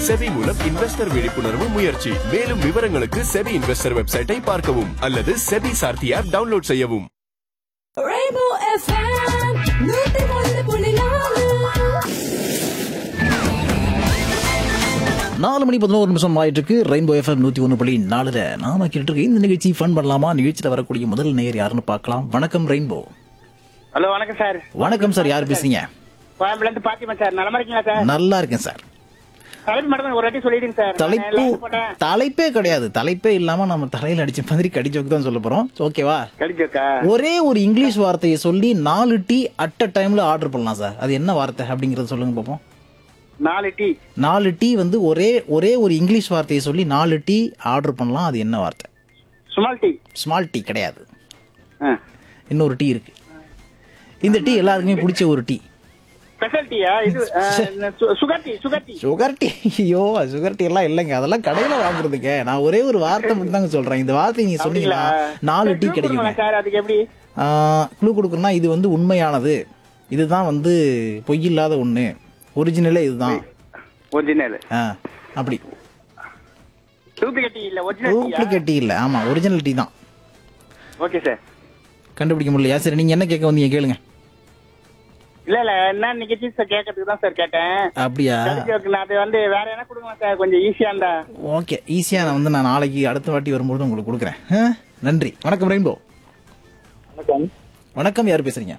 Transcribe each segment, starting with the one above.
SEBI மூலம் investor விழிப்புணர்வு முயற்சி மேலும் விவரங்களுக்கு செபி இன்வெஸ்டர் வெப்சைட்டை பார்க்கவும் அல்லது செபி சார்த்தி ஆப் டவுன்லோட் செய்யவும் Rainbow FM, நூத்தி ஒன்று புள்ளி நாலு நாலு மணி பதினோரு நிமிஷம் ஆயிட்டு இருக்கு ரெயின்போ எஃப்எம் நூத்தி ஒன்று புள்ளி நாலுல நாம கேட்டு இருக்க இந்த நிகழ்ச்சி ஃபன் பண்ணலாமா நிகழ்ச்சியில் வரக்கூடிய முதல் நேயர் யாருன்னு பார்க்கலாம் வணக்கம் ரெயின்போ ஹலோ வணக்கம் சார் வணக்கம் சார் யார் பேசுறீங்க கோயம்புல இருந்து பாத்திமா சார் நலமா இருக்கீங்களா சார் நல்லா இருக்கேன் சார் தலைப்பு மட்டும் ஒரு வாட்டி சொல்லிடுங்க சார் தலைப்பு நான் line போட்டேன் தலைப்பே கிடையாது தலைப்பே இல்லாம நம்ம தலையில அடிச்ச மாதிரி கடிச்சோக்கு தான் சொல்ல போறோம் ஓகேவா கடிச்சோக்கா ஒரே ஒரு இங்கிலீஷ் வார்த்தையை சொல்லி நாலு டீ அட் அ டைம்ல ஆர்டர் பண்ணலாம் சார் அது என்ன வார்த்தை அப்படிங்கறத சொல்லுங்க பார்ப்போம் நாலு டீ நாலு டீ வந்து ஒரே ஒரே ஒரு இங்கிலீஷ் வார்த்தையை சொல்லி நாலு டீ ஆர்டர் பண்ணலாம் அது என்ன வார்த்தை சுமால் டீ ஸ்மால் டீ கிடையாது ஆ. இன்னொரு டீ இருக்கு இந்த டீ எல்லாருக்குமே பிடிச்ச ஒரு டீ ஸ்பெஷல் டீயா இது ஆ, சு- sugar tea sugar tea sugar tea ஐயோ சுகர் டீ எல்லாம் இல்லைங்க அதெல்லாம் கடையில வாங்குறதுங்க நான் ஒரே ஒரு வார்த்தை மட்டும் தாங்க சொல்றேன் இந்த வார்த்தை நீங்க சொன்னீங்களா நாலு டீ கிடைக்குங்க சார் அதுக்கு எப்படி க்ளூ கொடுக்குறேன்னா இது வந்து உண்மையானது இதுதான் வந்து பொய் இல்லாத ஒண்ணு ஒரிஜினலே இதுதான் ஒரிஜினல் ஆ, அப்படி டூப்ளிகேட் டீ இல்ல ஒரிஜினல் டீயா டூப்ளிகேட் டீ இல்ல ஆமா ஒரிஜினல் டீ தான் ஓகே சார் கண்டுபிடிக்க முடியலையா சரி நீங்க என்ன கேட்க வந்தீங்க கேளுங்க இல்ல இல்ல என்ன நிகழ்ச்சி சார் கேட்கறதுக்கு தான் சார் கேட்டேன் அப்படியா கடிச்சோக்கு நான் அது வந்து வேற என்ன கொடுங்க சார் கொஞ்சம் ஈஸியா இருந்தா ஓகே ஈஸியா நான் வந்து நான் நாளைக்கு அடுத்த வாட்டி வரும்போது உங்களுக்கு கொடுக்குறேன் ஆ? நன்றி வணக்கம் ரெயின்போ வணக்கம் வணக்கம் யார் பேசுறீங்க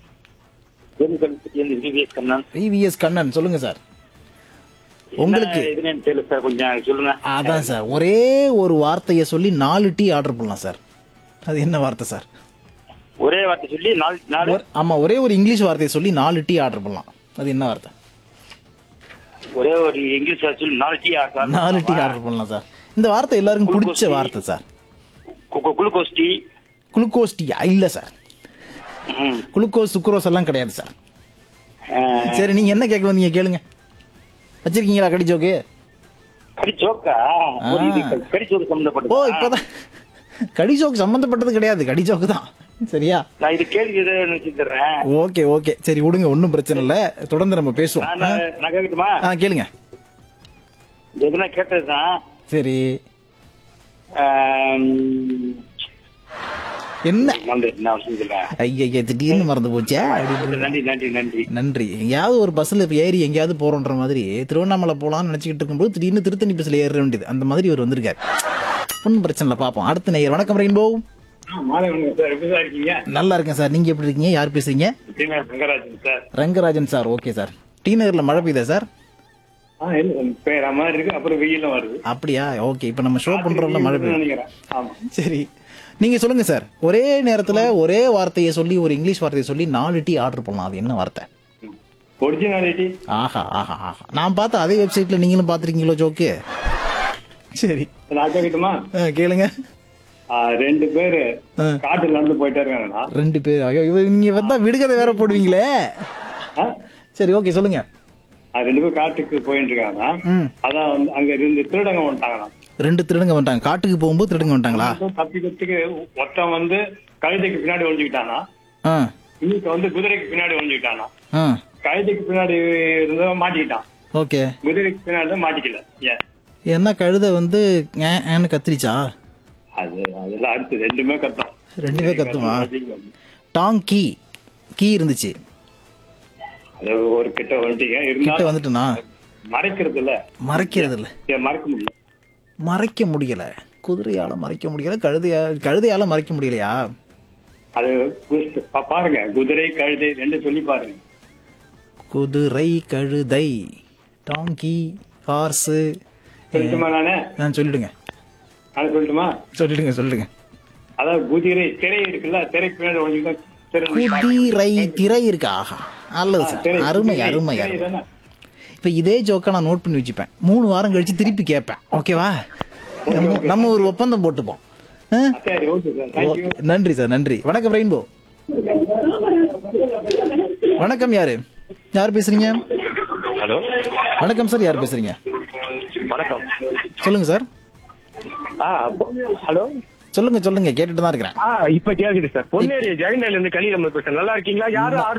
விவிஎஸ் கண்ணன் விவிஎஸ் கண்ணன் சொல்லுங்க சார் உங்களுக்கு என்ன இதுன்னு தெரியல சார் கொஞ்சம் சொல்லுங்க அதான் சார் ஒரே ஒரு வார்த்தையை சொல்லி நாலு டீ ஆர்டர் பண்ணலாம் சார் அது என்ன வார்த்தை சார் ஒரே வார்த்தை சொல்லி நாலு நாலு ஒரு- ஆமா ஒரே ஒரு இங்கிலீஷ் வார்த்தையை சொல்லி நாலு டீ ஆர்டர் பண்ணலாம் அது என்ன வார்த்தை ஒரே ஒரு இங்கிலீஷ் வார்த்தை சொல்லி நாலு டீ ஆர்டர் நாலு டீ ஆர்டர் பண்ணலாம் சார் இந்த வார்த்தை எல்லாருக்கும் பிடிச்ச குளுக்கோஸ் டீ. வார்த்தை sir glucose tea glucose tea இல்ல சார் ம். குளுக்கோஸ் சுக்ரோஸ் எல்லாம் கிடையாது சார் அஹ், சரி நீங்க என்ன கேட்க வந்தீங்க கேளுங்க வச்சிருக்கீங்களா கடி ஜோக்கு கறி சோக்கா ஒரு இது கறி சோக்கு ஓ சம்பந்தப்பட்டது இப்பதான் கடி ஜோக்கு சம்பந்தப்பட்டது கிடையாது கடி ஜோக்கு தான் சரியா நான் இது கேள்வி எதை நினைச்சிடுறேன் ஓகே ஓகே சரி விடுங்க ஒன்றும் பிரச்சனை இல்லை தொடர்ந்து நம்ம பேசுவோம் ஆ? நான் நான் கேட்கட்டுமா ஆ கேளுங்க எதுனா கேட்டதுதான் சரி ஆம், என்ன வந்து என்ன விஷயம் சொல்றேன் ஐயா திடீர்னு மறந்து போச்சே அப்படின்னு நன்றி நன்றி நன்றி நன்றி எங்கேயாவது ஒரு பஸ்ஸில் ஏறி எங்கேயாவது போறோன்ற மாதிரி திருவண்ணாமலை போகலாம்னு நினச்சிக்கிட்டு இருக்கும்போது திடீர்னு திருத்தணி பஸ்ஸில் ஏற வேண்டியது அந்த மாதிரி இவர் வந்திருக்காரு ஒன்றும் பிரச்சனை இல்லை பார்ப்போம் அடுத்த நேயர் வணக்கம் ரெயின்போ மாலை வணக்கம் சார் எப்படி சார் இருக்கீங்க நல்லா இருக்கேன் சார் நீங்கள் எப்படி இருக்கீங்க யார் பேசுறீங்க சீனா Sangarajan sir Rangarajan sir okay sir T நகரில் மழை பெய்யுதா சார் ஆ இல்ல பேர மாதிரி இருக்கு அப்புறம் வெயிலும் வருது அப்படியா ஓகே இப்போ நம்ம ஷோ பண்ணுறோம்ல மழை பெய்யுது நினைக்கிறேன் ஆமா சரி நீங்க சொல்லுங்க சார் ஒரே நேரத்துல ஒரே வார்த்தையை சொல்லி ஒரு இங்கிலீஷ் வார்த்தையை சொல்லி நாலு டீ ஆர்டர் பண்ணலாம் அது என்ன வார்த்தை ஒரிஜினாலிட்டி ஆஹா ஆஹா ஆஹா நான் பார்த்த அதே வெப்சைட்ல நீங்களும் பார்த்துருக்கீங்களோ ஜோக்கு சரி நான் கேட்கட்டுமா ஆ, கேளுங்க ஆ, ரெண்டு பேரு ஆ. காட்டுல நடந்து போயிட்டே இருக்காங்கண்ணா ரெண்டு பேர் ஐயோ இவ நீங்க வந்தா விடுகதை வேற போடுவீங்களே ஆ? சரி ஓகே சொல்லுங்க ஆ, ரெண்டு பேரும் காட்டுக்கு போயிட்டு இருக்காங்கண்ணா ம் அதான் வந்து அங்க இருந்து திருடங்க வந்துட்டாங்கண்ணா ரெண்டு திருடுங்க வந்துட்டாங்க காட்டுக்கு போகும்போது திருடுங்க வந்துட்டாங்களா தப்பிக்கிறதுக்கு ஒருத்தன் வந்து கழுதைக்கு பின்னாடி ஒழிஞ்சுக்கிட்டானா ஆ இன்னைக்கு வந்து குதிரைக்கு பின்னாடி ஒழிஞ்சுக்கிட்டானா ஆ கழுதைக்கு பின்னாடி இருந்தவன் மாட்டிக்கிட்டான் ஓகே குதிரைக்கு பின்னாடி தான் மாட்டிக்கல ஏன் என்ன கழுதை வந்து ஏ ஏன்னு கத்திரிச்சா அது அதெல்லாம் அடுத்து ரெண்டுமே கத்தம் ரெண்டுமே கத்துமா டாங் கீ கீ இருந்துச்சு அது ஒரு கிட்ட வந்துட்டீங்க கிட்ட இருந்தாலும் வந்துட்டுனா மறைக்கிறது இல்ல மறைக்கிறது இல்ல ஏன் மறைக்க முடியல மறைக்க முடியல குதிரையால மறைக்க முடியல கழுதையா கழுதையால மறைக்க முடியலையா அது கு- பா- பாருங்க குதிரை கழுதை ரெண்டு சொல்லி பாருங்க குதிரை கழுதை டாங்கி ஹார்ஸு சொல்லட்டுமா நானே நான் சொல்லிடுங்க நான் சொல்லட்டுமா சொல்லிடுங்க சொல்லிடுங்க அதாவது குதிரை திரை இருக்குல்ல திரைக்கு பின்னாடி ஒழிஞ்சுக்கிட்டா திரை குதிரை திரை இருக்கா ஆஹா நல்லது சார் திரை, அருமை திரை, அருமை திரை அருமை தானே? இப்போ இதே ஜோக்கை நான் நோட் பண்ணி வச்சுப்பேன் மூணு வாரம் கழிச்சு திருப்பி கேட்பேன் ஓகேவா நம்ம நம்ம ஒரு ஒப்பந்தம் போட்டுப்போம் ஆ? சரி ஓகே சார் தேங்க்யூ ஓகே. நன்றி சார் நன்றி வணக்கம் ரெயின்போ வணக்கம் யாரு யார் பேசுறீங்க ஹலோ வணக்கம் சார் யார் பேசுறீங்க வணக்கம் சொல்லுங்க சார் ஆ ஹலோ சொல்லுங்க சொல்லுங்க கேட்டுட்டு தான் இருக்கிறேன் ஆ இப்ப கேக்குது சார் பொன்னேரி ஜெகநாள் இருந்து கலியில பேசுறேன் நல்லா இருக்கீங்களா யாரும்